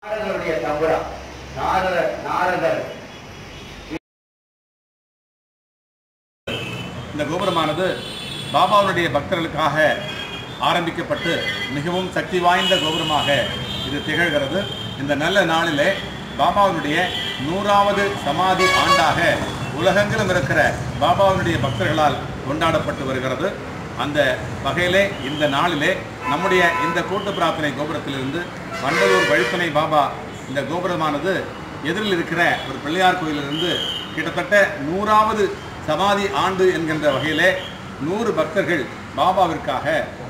நாரதருடைய தம்புரா நாரதர் நாரதர் இந்த கோபுரமானது பாபாவுடைய பக்தர்களுக்காக ஆரம்பிக்கப்பட்டு மிகவும் சக்தி வாய்ந்த கோபுரமாக இது திகழ்கிறது இந்த நல்ல நாளிலே பாபாவுடைய நூறாவது சமாதி ஆண்டாக உலகெங்கிலும் இருக்கிற பாபாவுடைய பக்தர்களால் கொண்டாடப்பட்டு வருகிறது அந்த வகையிலே இந்த நாளிலே நம்முடைய இந்த கூட்டு பிரார்த்தனை கோபுரத்திலிருந்து வண்டலூர் வழித்துணை பாபா இந்த கோபுரமானது எதிரில் இருக்கிற ஒரு பிள்ளையார் கோயிலிருந்து கிட்டத்தட்ட நூறாவது சமாதி ஆண்டு என்கின்ற வகையிலே நூறு பக்தர்கள் பாபாவிற்காக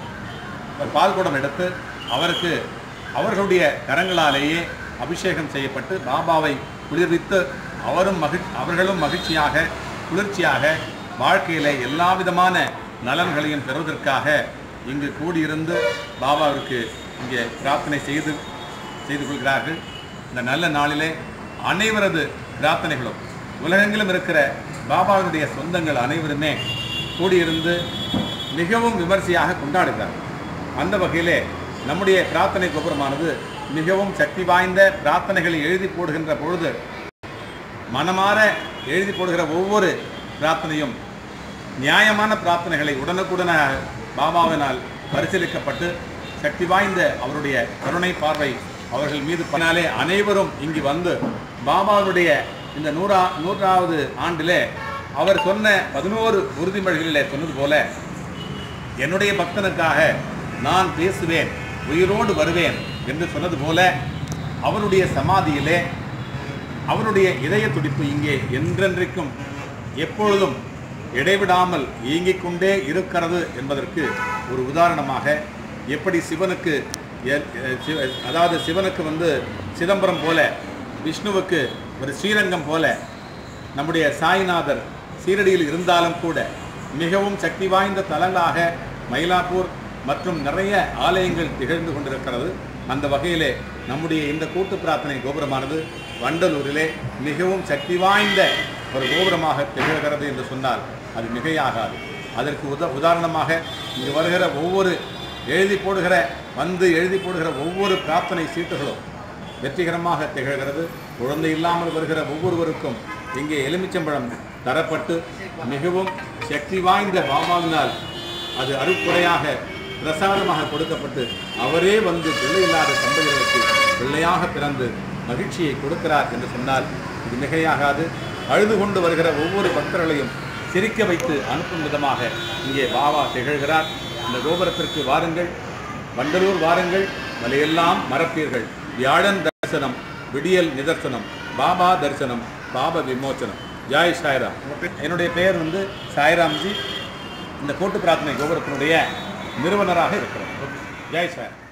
ஒரு பால்குடம் எடுத்து அவருக்கு அவர்களுடைய கரங்களாலேயே அபிஷேகம் செய்யப்பட்டு பாபாவை குளிர்வித்து அவரும் மகிழ் அவர்களும் மகிழ்ச்சியாக குளிர்ச்சியாக வாழ்க்கையிலே எல்லா விதமான நலன்களையும் பெறுவதற்காக இங்கு கூடியிருந்து பாபாவிற்கு இங்கே பிரார்த்தனை செய்து செய்து கொள்கிறார்கள் இந்த நல்ல நாளிலே அனைவரது பிரார்த்தனைகளும் உலகெங்கிலும் இருக்கிற பாபாவினுடைய சொந்தங்கள் அனைவருமே கூடியிருந்து மிகவும் விமர்சையாக கொண்டாடுகிறார்கள் அந்த வகையிலே நம்முடைய பிரார்த்தனை கோபுரமானது மிகவும் சக்தி வாய்ந்த பிரார்த்தனைகளை எழுதி போடுகின்ற பொழுது மனமாற எழுதி போடுகிற ஒவ்வொரு பிரார்த்தனையும் நியாயமான பிரார்த்தனைகளை உடனுக்குடனாக பாபாவினால் பரிசீலிக்கப்பட்டு சக்தி வாய்ந்த அவருடைய கருணை பார்வை அவர்கள் மீது பின்னாலே அனைவரும் இங்கு வந்து பாபாவுடைய இந்த நூறா நூறாவது ஆண்டிலே அவர் சொன்ன பதினோரு உறுதிமொழிகளிலே சொன்னது போல என்னுடைய பக்தனுக்காக நான் பேசுவேன் உயிரோடு வருவேன் என்று சொன்னது போல அவருடைய சமாதியிலே அவருடைய இதய துடிப்பு இங்கே என்றென்றைக்கும் எப்பொழுதும் இடைவிடாமல் இயங்கிக் கொண்டே இருக்கிறது என்பதற்கு ஒரு உதாரணமாக எப்படி சிவனுக்கு எ- எ- சிவ- அதாவது சிவனுக்கு வந்து சிதம்பரம் போல விஷ்ணுவுக்கு ஒரு ஸ்ரீரங்கம் போல நம்முடைய சாய்நாதர் சீரடியில் இருந்தாலும் கூட மிகவும் சக்தி வாய்ந்த தலங்களாக மயிலாப்பூர் மற்றும் நிறைய ஆலயங்கள் திகழ்ந்து கொண்டிருக்கிறது அந்த வகையிலே நம்முடைய இந்த கூட்டு பிரார்த்தனை கோபுரமானது வண்டலூரிலே மிகவும் சக்தி வாய்ந்த ஒரு கோபுரமாக திகழ்கிறது என்று சொன்னால் அது மிகையாகாது அதற்கு உத உதாரணமாக இங்கு வருகிற ஒவ்வொரு எழுதி போடுகிற வந்து எழுதி போடுகிற ஒவ்வொரு பிரார்த்தனை சீட்டுகளும் வெற்றிகரமாக திகழ்கிறது குழந்தை இல்லாமல் வருகிற ஒவ்வொருவருக்கும் இங்கே எலுமிச்சம்பழம் தரப்பட்டு மிகவும் சக்தி வாய்ந்த பாபாவினால் அது அருட்குறையாக பிரசாதமாக கொடுக்கப்பட்டு அவரே வந்து பிள்ளை இல்லாத தம்பதிகளுக்கு பிள்ளையாக பிறந்து மகிழ்ச்சியை கொடுக்கிறார் என்று சொன்னால் இது மிகையாகாது அழுது கொண்டு வருகிற ஒவ்வொரு பக்தர்களையும் சிரிக்க வைத்து அனுப்பும் விதமாக இங்கே பாபா திகழ்கிறார் இந்த கோபுரத்திற்கு வாருங்கள் வண்டலூர் வாருங்கள் மலையெல்லாம் மறப்பீர்கள் வியாழன் தரிசனம் விடியல் நிதர்சனம் பாபா தரிசனம் பாப விமோச்சனம் ஜாய் சாய்ராம் என்னுடைய பெயர் வந்து சாய்ராம்ஜி இந்த கூட்டு பிரார்த்தனை கோபுரத்தினுடைய நிறுவனராக இருக்கிறேன் ஜெய் சார்